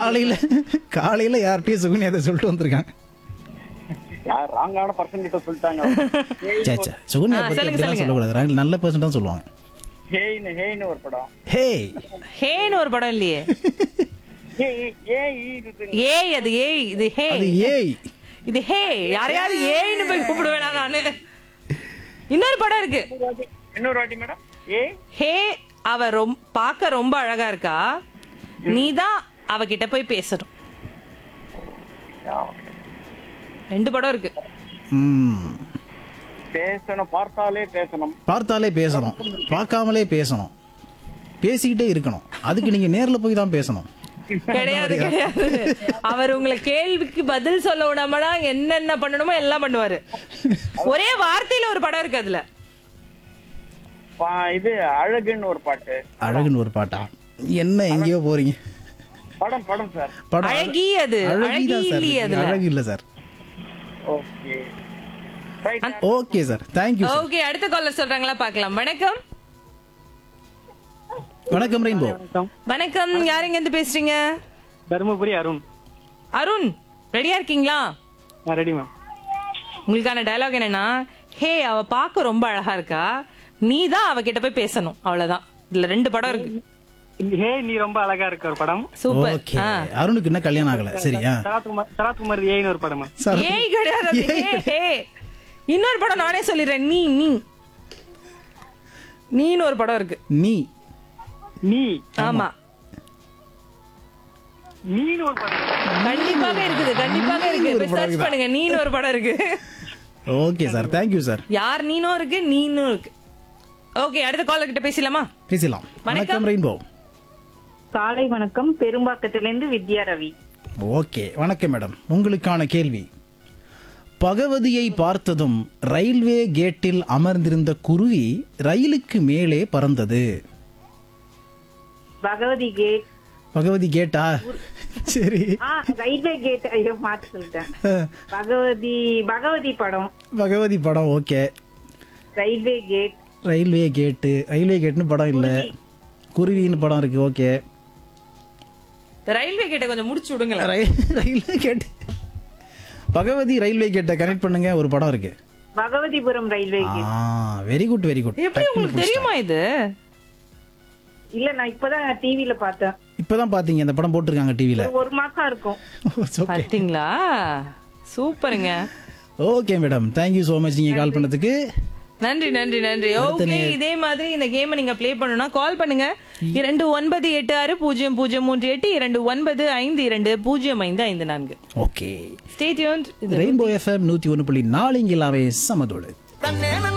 காலையில காலையில யார்கிட்டயும் சுகுனி அதை சொல்லிட்டு வந்திருக்காங்க யார் ராங்கான பர்சன் கிட்ட சொல்லிட்டாங்க சே சே சுகுனியா ஆ, பத்தி சொல்லுங்க, அப்படிலாம் சொல்லுங்க. சொல்லக்கூடாது ராங்க நல்ல பர்சன் தான் சொல்லுவாங்க ஹேய்னு ஹேய்னு ஒரு படம் ஹே ஹேன்னு ஒரு படம் இல்லையே ஏ ஏ இது ஏய் அது ஏய் இது ஹே அது ஏய் இது ஹே யாரையாவது ஏய்னு போய் கூப்பிடுவேனா நானு இன்னொரு படம் இருக்கு இன்னொரு வாட்டி மேடம் ஏ ஹே அவ ரொம்ப பார்க்க ரொம்ப அழகா இருக்கா நீதான் அவகிட்ட போய் பேசணும் ரெண்டு படம் இருக்கு ம் பேசணும் பார்த்தாலே பேசணும் பார்த்தாலே பேசணும் பார்க்காமலே பேசணும் பேசிக்கிட்டே இருக்கணும் அதுக்கு நீங்க நேர்ல போய் தான் பேசணும் கிடையாது கிடையாது அவர் உங்களை கேள்விக்கு பதில் சொல்ல விடாமடா என்னென்ன பண்ணணுமோ எல்லாம் பண்ணுவாரு ஒரே வார்த்தையில ஒரு படம் இருக்கு அதுல பா- இது அழகுன்னு ஒரு பாட்டு அழகுன்னு ஒரு பாட்டா என்ன எங்கேயோ போறீங்க படம் படம் சார் படம் அழகி அது அழகி அழகி தான் சார் இல்லையே அதுல அழகு இல்ல sir okay right okay sir thank you sir okay அடுத்த காலர் சொல்றாங்களா பார்க்கலாம் வணக்கம் வணக்கம் ரெயின்போ வணக்கம் யாருங்க இருந்து பேசுறீங்க தருமபுரி அருண் அருண் ரெடியா இருக்கீங்களா ரெடி மேம் உங்களுக்கான டயலாக் என்னன்னா ஹே அவ பார்க்க ரொம்ப அழகா இருக்கா நீ தான் அவகிட்ட போய் பேசணும் அவ்வளவுதான் இதுல ரெண்டு படம் இருக்கு ஹே நீ ரொம்ப அழகா இருக்க ஒரு படம் சூப்பர் ஓகே அருணுக்கு இன்னும் கல்யாணம் ஆகல சரியா சரத்குமார் சரத்குமார் ஏன்னு ஒரு படம் மேம் சார் ஏய் கிடையாது அது ஹே ஹே இன்னொரு படம் நானே சொல்லிடுறேன் நீ நீ நீன்னு ஒரு படம் இருக்கு நீ நீ ஆமா நீன்னு ஒரு படம் கண்டிப்பாக இருக்குது கண்டிப்பாக இருக்கு ஒரு போய் படம் சர்ச் இருக்குதா? பண்ணுங்க நீன்னு ஒரு படம் இருக்கு ஓகே சார் தேங்க்யூ சார் யார் நீனும் இருக்கு நீனும் இருக்கு ஓகே அடுத்த காலர் கிட்ட பேசலாமா பேசலாம் வணக்கம் ரெயின்போ காலை வணக்கம் பெரும்பாக்கத்திலிருந்து வித்யா ரவி ஓகே வணக்கம் மேடம் உங்களுக்கான கேள்வி பகவதியை பார்த்ததும் ரயில்வே கேட்டில் அமர்ந்திருந்த குருவி ரயிலுக்கு மேலே பறந்தது பகவதி கேட் பகவதி கேட்டா சரி ஆ ரயில்வே கேட் ஐயோ மாத்தி சொல்லிட்டேன் பகவதி பகவதி படம் பகவதி படம் okay railway gate railway gate railway கேட்னு படம் இல்லை குருவின்னு படம் இருக்கு ஓகே ரயில்வே கிட்ட கொஞ்சம் முடிச்சு விடுங்களேன் ரயில் ரயில்வே கேட் பகவதி ரயில்வே கேட்டை கனெக்ட் பண்ணுங்க ஒரு படம் இருக்கு பகவதிபுரம் ரயில்வே கேட் ஆ வெரி குட் வெரி குட் எப்படி உங்களுக்கு தெரியுமா இது இல்ல நான் இப்பதான் டிவில பார்த்தேன் இப்பதான் பாத்தீங்க இந்த படம் போட்டிருக்காங்க டிவில ஒரு ஒரு மாசம் இருக்கும் ஓகே பாத்தீங்களா சூப்பருங்க okay madam thank you so much நீங்க கால் பண்ணதுக்கு நன்றி நன்றி நன்றி ஓகே இதே மாதிரி இந்த கேமை நீங்க ப்ளே பண்ணணும்னா கால் பண்ணுங்க இரண்டு ஒன்பது எட்டு ஆறு பூஜ்ஜியம் பூஜ்ஜியம் மூன்று எட்டு இரண்டு ஒன்பது ஐந்து இரண்டு பூஜ்ஜியம் ஐந்து ஐந்து நான்கு ஓகே ஸ்டேட்யூன் ரெயின்போ எஃப்எம் நூத்தி ஒன்று புள்ளி நாலு இங்கே எல்லாமே சமதோடு தன்னேன